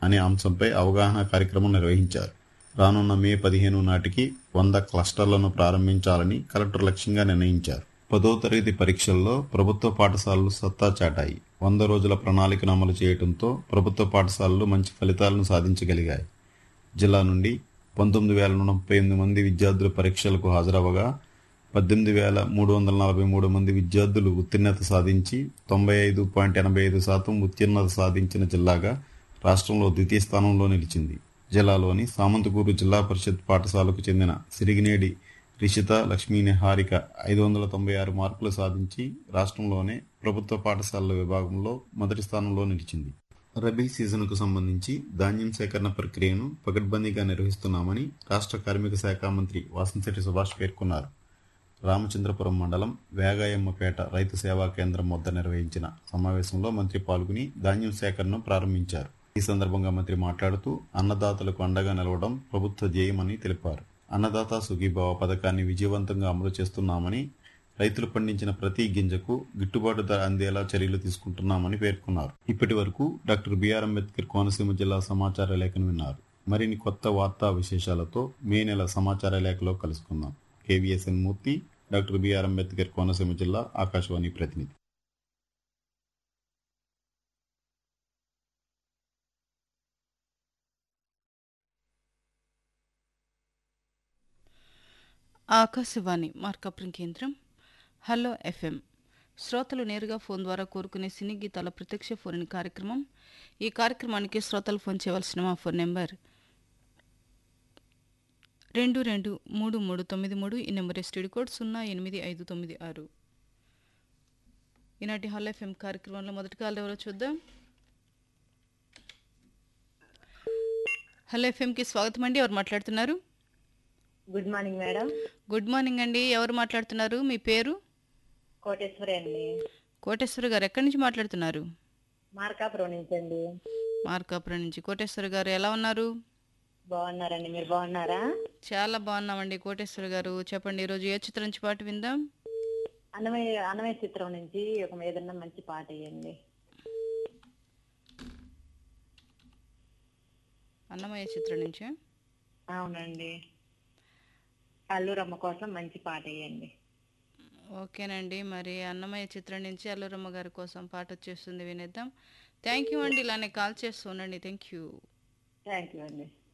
అనే అంశంపై అవగాహన కార్యక్రమం నిర్వహించారు రానున్న మే పదిహేను నాటికి వంద క్లస్టర్లను ప్రారంభించాలని కలెక్టర్ లక్ష్యంగా నిర్ణయించారు పదో తరగతి పరీక్షల్లో ప్రభుత్వ పాఠశాలలు సత్తా చాటాయి వంద రోజుల ప్రణాళికను అమలు చేయడంతో ప్రభుత్వ పాఠశాలలు మంచి ఫలితాలను సాధించగలిగాయి జిల్లా నుండి పంతొమ్మిది వేల ముప్పై ఎనిమిది మంది విద్యార్థులు పరీక్షలకు హాజరవగా పద్దెనిమిది వేల మూడు వందల నలభై మూడు మంది విద్యార్థులు ఉత్తీర్ణత సాధించి తొంభై ఐదు పాయింట్ ఎనభై ఐదు శాతం ఉత్తీర్ణత సాధించిన జిల్లాగా రాష్ట్రంలో ద్వితీయ స్థానంలో నిలిచింది జిల్లాలోని సామంతపూరు జిల్లా పరిషత్ పాఠశాలకు చెందిన సిరిగినేడి రిషిత లక్ష్మీ నిహారిక ఐదు వందల తొంభై ఆరు మార్కులు సాధించి రాష్ట్రంలోనే ప్రభుత్వ పాఠశాలల విభాగంలో మొదటి స్థానంలో నిలిచింది రబీ సీజన్కు సంబంధించి ధాన్యం సేకరణ ప్రక్రియను పకడ్బందీగా నిర్వహిస్తున్నామని రాష్ట్ర కార్మిక శాఖ మంత్రి వాసంశెట్టి సుభాష్ పేర్కొన్నారు రామచంద్రపురం మండలం వేగాయమ్మపేట రైతు సేవా కేంద్రం వద్ద నిర్వహించిన సమావేశంలో మంత్రి పాల్గొని ధాన్యం సేకరణను ప్రారంభించారు ఈ సందర్భంగా మంత్రి మాట్లాడుతూ అన్నదాతలకు అండగా నిలవడం ప్రభుత్వ ధ్యేయమని తెలిపారు అన్నదాత సుఖీభావ పథకాన్ని విజయవంతంగా అమలు చేస్తున్నామని రైతులు పండించిన ప్రతి గింజకు గిట్టుబాటు ధర అందేలా చర్యలు తీసుకుంటున్నామని పేర్కొన్నారు ఇప్పటి వరకు డాక్టర్ బిఆర్ అంబేద్కర్ కోనసీమ జిల్లా సమాచార లేఖను విన్నారు మరిన్ని కొత్త వార్తా విశేషాలతో మే నెల సమాచార లేఖలో కలుసుకుందాం KVSN Murthy doctor BR Ambedkar Konaseema జిల్లా ఆకాశవాణి ప్రతినిధి ఆకాశవాణి మార్కాపురం కేంద్రం హలో ఎఫ్ఎం శ్రోతలు నేరుగా ఫోన్ ద్వారా కోరుకునే సినీ గీతాల ప్రత్యక్ష ఫోన్ ఇన్ కార్యక్రమం ఈ కార్యక్రమానికి శ్రోతలు ఫోన్ చేయవలసిన మా ఫోన్ నెంబర్ రెండు రెండు మూడు మూడు తొమ్మిది మూడు ఈ నెంబర్ స్టూడియో కోడ్ సున్నా ఎనిమిది ఐదు తొమ్మిది ఆరు ఈనాటి హలో ఎఫ్ఎం కార్యక్రమంలో మొదటి కాల్ ఎవరో చూద్దాం హలో ఎఫ్ఎంకి స్వాగతం అండి ఎవరు మాట్లాడుతున్నారు good morning madam good morning అండి ఎవరు మాట్లాడుతున్నారు మీ పేరు కోటేశ్వరి అండి కోటేశ్వర గారు ఎక్కడి నుంచి మాట్లాడుతున్నారు మార్కాపురం నుంచి అండి మార్కాపురం నుంచి కోటేశ్వర గారు ఎలా ఉన్నారు బాగున్నారండి మీరు బాగున్నారా చాలా బాగున్నామండి కోటేశ్వర గారు చెప్పండి ఈరోజు ఏ చిత్రం నుంచి పాట విందాం అన్నమయ్య అన్నమయ్య చిత్రం నుంచి ఒక ఏదన్నా మంచి పాట వేయండి అన్నమయ్య చిత్రం నుంచి అవునండి అల్లూరమ్మ కోసం మంచి పాట వేయండి ఓకేనండి మరి అన్నమయ్య చిత్రం నుంచి అల్లూరమ్మ గారి కోసం పాట వచ్చేస్తుంది వినేద్దాం థ్యాంక్ యూ అండి ఇలానే కాల్ చేస్తూ ఉండండి థ్యాంక్ యూ థ్యాంక్ యూ అండి